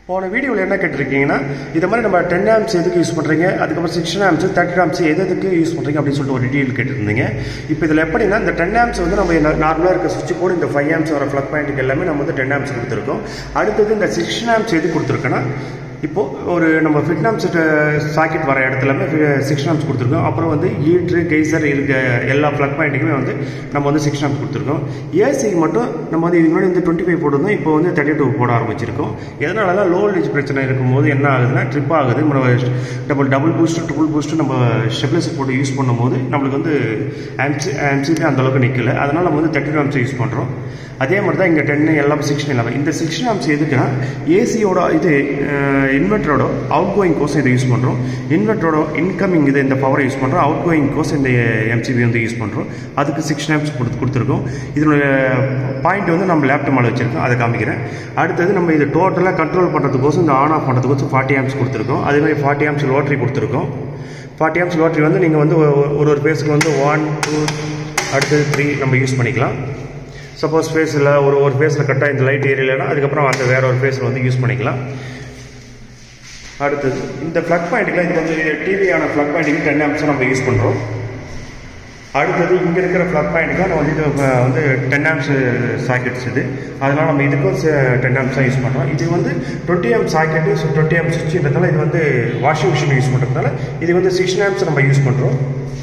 போன வீடியோவில் என்ன கேட்டிருக்கீங்கன்னா இது மாதிரி நம்ம டென் ஆம்ஸ் எதுக்கு யூஸ் பண்ணுறீங்க அதுக்கப்புறம் சிக்ஸ்டின் ஆம்ஸ் தேர்ட்டி ஆம்ஸ் எது எதுக்கு யூஸ் பண்ணுறீங்க அப்படின்னு சொல்லிட்டு ஒரு டீட்டெயில் கேட்டிருந்தீங்க இப்போ இதில் எப்படின்னா இந்த டென் ஆம்ஸ் வந்து நம்ம நார்மலாக இருக்க சுவிட்ச் போர்டு இந்த ஃபைவ் ஆம்ஸ் வர ஃப்ளக் பாயிண்ட்டுக்கு எல்லாமே நம்ம வந்து டென் ஆம்ஸ் கொடுத்துருக்கோம் அடுத்தது இந்த சிக்ஸ்டின் ஆம்ஸ் எது கொடுத்துருக்கோன்னா இப்போ ஒரு நம்ம ஃபிட்னாம் செட் சாக்கெட் வர இடத்துலமே சிக்ஸ் ஆம்ஸ் கொடுத்துருக்கோம் அப்புறம் வந்து ஹீட்ரு கெய்சர் இருக்க எல்லா ப்ளக் பாயிண்ட்டுக்குமே வந்து நம்ம வந்து சிக்ஸ் ஆம்ஸ் கொடுத்துருக்கோம் ஏசிக்கு மட்டும் நம்ம வந்து இதுக்கு முன்னாடி வந்து டுவெண்ட்டி ஃபைவ் போட்டிருந்தோம் இப்போ வந்து தேர்ட்டி டூ போட ஆரம்பிச்சிருக்கோம் எதனால லோ வோல்டேஜ் பிரச்சனை இருக்கும்போது என்ன ஆகுதுன்னா ட்ரிப் ஆகுது நம்ம double double boost triple boost நம்ம ஸ்டெபிலைசர் போட்டு யூஸ் பண்ணும்போது நம்மளுக்கு வந்து ஆம்சி ஆம்சிபி அந்த அளவுக்கு நிற்கல அதனால நம்ம வந்து தேர்ட்டி டூ ஆம்ஸ் யூஸ் பண்ணுறோம் அதே மாதிரி தான் இங்கே டென்னு எல்லாம் சிக்ஸ்டின் எல்லாமே இந்த சிக்ஸ்டின் ஆம்ஸ் எதுக்குன்னா ஏசியோட இது இன்வெர்ட்டரோட அவுட் கோயிங் கோர்ஸ் இதை யூஸ் பண்ணுறோம் இன்வெர்ட்டரோட இன்கமிங் இது இந்த பவரை யூஸ் பண்ணுறோம் அவுட் கோயிங் கோர்ஸ் இந்த எம்சிபி வந்து யூஸ் பண்ணுறோம் அதுக்கு சிக்ஸ்டின் ஆம்ஸ் கொடுத்து கொடுத்துருக்கோம் இதனுடைய பாயிண்ட் வந்து நம்ம லேப்டாப் மேலே வச்சுருக்கோம் அதை காமிக்கிறேன் அடுத்தது நம்ம இது டோட்டலாக கண்ட்ரோல் பண்ணுறதுக்கோசம் இந்த ஆன் ஆஃப் பண்ணுறதுக்கோசம் ஃபார்ட்டி ஆம்ஸ் கொடுத்துருக்கோம் அதே மாதிரி ஃபார்ட்டி ஆம்ஸ் லோட்ரி கொடுத்துருக்கோம் ஃபார்ட்டி ஆம்ஸ் லோட்ரி வந்து நீங்கள் வந்து ஒரு ஒரு பேஸுக்கு வந்து ஒன் டூ அடுத்தது த்ரீ நம்ம யூஸ் பண்ணிக்கலாம் சப்போஸ் ஃபேஸில் ஒரு ஒரு ஃபேஸில் கட்டாக இந்த லைட் ஏரியலைனா அதுக்கப்புறம் அந்த வேற ஒரு ஃபேஸில் வந்து யூஸ் பண்ணிக்கலாம் அடுத்தது இந்த ஃப்ளக் பாயிண்ட்டுக்குலாம் இது வந்து டிவியான ஃப்ளக் பாயிண்ட்டுக்கு டென் ஆம்ஸ் நம்ம யூஸ் பண்ணுறோம் அடுத்தது இங்கே இருக்கிற ஃப்ளக் பாயிண்ட்டுக்கு நம்ம வந்து இது வந்து டென் ஆம்ஸ் சாக்கெட்ஸ் இது அதனால் நம்ம இதுக்கும் டென் ஆம்ஸ் தான் யூஸ் பண்ணுறோம் இது வந்து டுவெண்ட்டி ஆம் சாக்கெட்டு ஸோ டுவெண்ட்டி ஆம் சுவிட்சுன்றதுனால இது வந்து வாஷிங் மிஷின் யூஸ் பண்ணுறதுனால இது வந்து சிக்ஸ்டின் ஆம்ஸ் நம்ம யூஸ் பண்ணுறோம்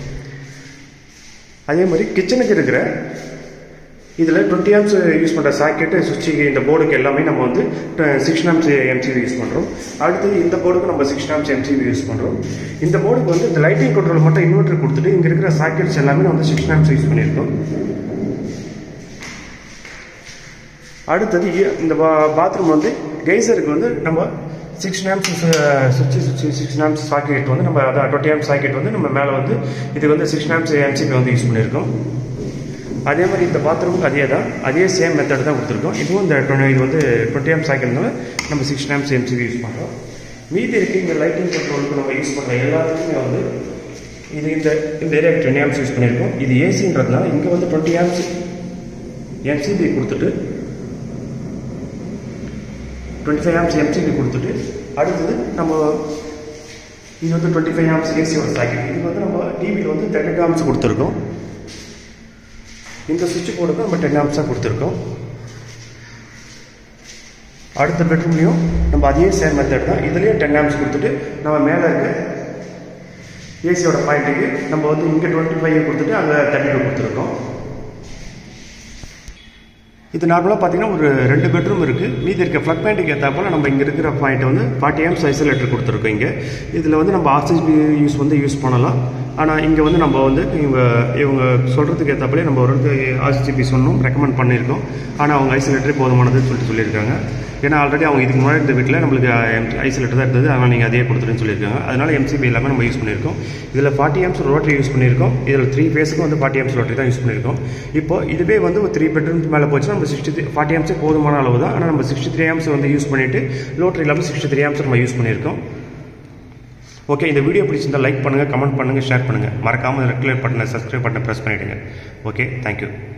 அதே மாதிரி கிச்சனுக்கு இருக்கிற இதில் டுவெண்ட்டி ஆம்ஸ் யூஸ் பண்ணுற சாக்கெட்டு சுவிட்சுக்கு இந்த போர்டுக்கு எல்லாமே நம்ம வந்து சிக்ஸ் ஆம்ஸ் எம்சிபி யூஸ் பண்ணுறோம் அடுத்தது இந்த போர்டுக்கு நம்ம சிக்ஸ் ஆம்ஸ் எம்சிபி யூஸ் பண்ணுறோம் இந்த போர்டுக்கு வந்து இந்த லைட்டிங் கண்ட்ரோல் மட்டும் இன்வெர்டர் கொடுத்துட்டு இங்கே இருக்கிற சாக்கெட்ஸ் எல்லாமே நம்ம சிக்ஸ் ஆம்ஸ் யூஸ் பண்ணியிருக்கோம் அடுத்தது இந்த பாத்ரூம் வந்து கெய்சருக்கு வந்து நம்ம சிக்ஸ் ஆம்ஸ் சுவிட்ச் சுவிட்ச் சிக்ஸ் ஆம்ஸ் சாக்கெட் வந்து நம்ம அதான் டுவெண்ட்டி ஆம்ஸ் சாக்கெட் வந்து நம்ம மேலே வந்து இதுக்கு வந்து சிக்ஸ் ஆம்ஸ் எம்சிபி வந்து யூஸ் பண்ணியிருக்கோம் அதே மாதிரி இந்த பாத்ரூமுக்கு அதே தான் அதே சேம் மெத்தட் தான் கொடுத்துருக்கோம் இதுவும் இந்த இது வந்து டுவெண்ட்டி ஆம்ஸ் ஆக்கிறதுனால நம்ம சிக்ஸ் ஆம்ஸ் எம்சிபி யூஸ் பண்ணுறோம் மீதி இருக்குது இந்த லைட்டிங் கண்ட்ரோலுக்கு நம்ம யூஸ் பண்ணுற எல்லாத்துக்குமே வந்து இது இந்த இந்த ஏரியாவுக்கு டென் ஆம்ஸ் யூஸ் பண்ணியிருக்கோம் இது ஏசின்றதுனால இங்கே வந்து டுவெண்ட்டி ஆம்ஸ் எம்சிபி கொடுத்துட்டு டுவெண்ட்டி ஃபைவ் ஆம்ஸ் எம்சிபி கொடுத்துட்டு அடுத்தது நம்ம இது வந்து டுவெண்ட்டி ஃபைவ் ஆம்ஸ் ஏசியோட சாக்கெட் இது வந்து நம்ம டிவியில் வந்து தேர்ட்டி ஆம்ஸ் கொடுத்துருக்கோம் இந்த சுவிட்ச் போர்டுக்கு நம்ம டென் ஆம்ஸாக கொடுத்துருக்கோம் அடுத்த பெட்ரூம்லேயும் நம்ம அதே சேம் மெத்தட் தான் இதுலேயும் டென் ஆம்ஸ் கொடுத்துட்டு நம்ம மேலே இருக்க ஏசியோட பாயிண்ட்டுக்கு நம்ம வந்து இங்கே டுவெண்ட்டி ஃபைவ் கொடுத்துட்டு அங்கே தேர்ட்டி டூ கொடுத்துருக்கோம் இது நார்மலாக பார்த்தீங்கன்னா ஒரு ரெண்டு பெட்ரூம் இருக்குது மீதி இருக்க ஃப்ளக் பாயிண்ட்டுக்கு ஏற்றாப்போல நம்ம இங்கே இருக்கிற பாயிண்ட் வந்து ஃபார்ட்டி ஆம்ஸ் ஐசோலேட்டர் கொடுத்துருக்கோம் இங்கே இதில் வந்து நம்ம ஆர்சிபி யூஸ் வந்து யூஸ் பண்ணலாம் ஆனால் இங்கே வந்து நம்ம வந்து இவங்க இவங்க சொல்கிறதுக்கு ஏற்றப்பலே நம்ம ஒரு ஆர்சிபி சொன்னோம் ரெக்கமெண்ட் பண்ணியிருக்கோம் ஆனால் அவங்க ஐசோலேட்டரே போதுமானதுன்னு சொல்லிட்டு சொல்லியிருக்காங்க ஏன்னா ஆல்ரெடி அவங்க இதுக்கு முன்னாடி இந்த வீட்டில் நம்மளுக்கு ஐசோலேட்டர் தான் இருந்தது அதனால் நீங்கள் அதே கொடுத்துருன்னு சொல்லியிருக்காங்க அதனால் எம்சிபி எல்லாமே நம்ம யூஸ் பண்ணியிருக்கோம் இதில் ஃபார்ட்டி ஆம்ஸ் ரோட்டரி யூஸ் பண்ணியிருக்கோம் இதில் த்ரீ ஃபேஸுக்கும் வந்து ஃபார்ட்டி ஆம்ஸ் ரோட்டரி தான் யூஸ் பண்ணியிருக்கோம் இப்போ இதுவே வந்து ஒரு த்ரீ பெட்ரூம் மேலே போச்சுன்னா நம்ம சிக்ஸ்டி த்ரீ ஃபார்ட்டி ஆம்ஸே போதுமான அளவு தான் ஆனால் நம்ம சிக்ஸ்டி த்ரீ ஆம்ஸ் வந்து யூஸ் பண்ணிவிட்டு லோட்டரி இல்லாமல் சிக்ஸ்டி த்ரீ ஆம்ஸ் நம்ம யூஸ் பண்ணியிருக்கோம் ஓகே இந்த வீடியோ பிடிச்சிருந்தால் லைக் பண்ணுங்கள் கமெண்ட் பண்ணுங்கள் ஷேர் பண்ணுங்கள் மறக்காமல் ரெகுலர் பட்டனை சப்ஸ்கிரைப் பட்டனை ப்ரெஸ் பண்ணிவிடுங்க ஓகே தேங்க்யூ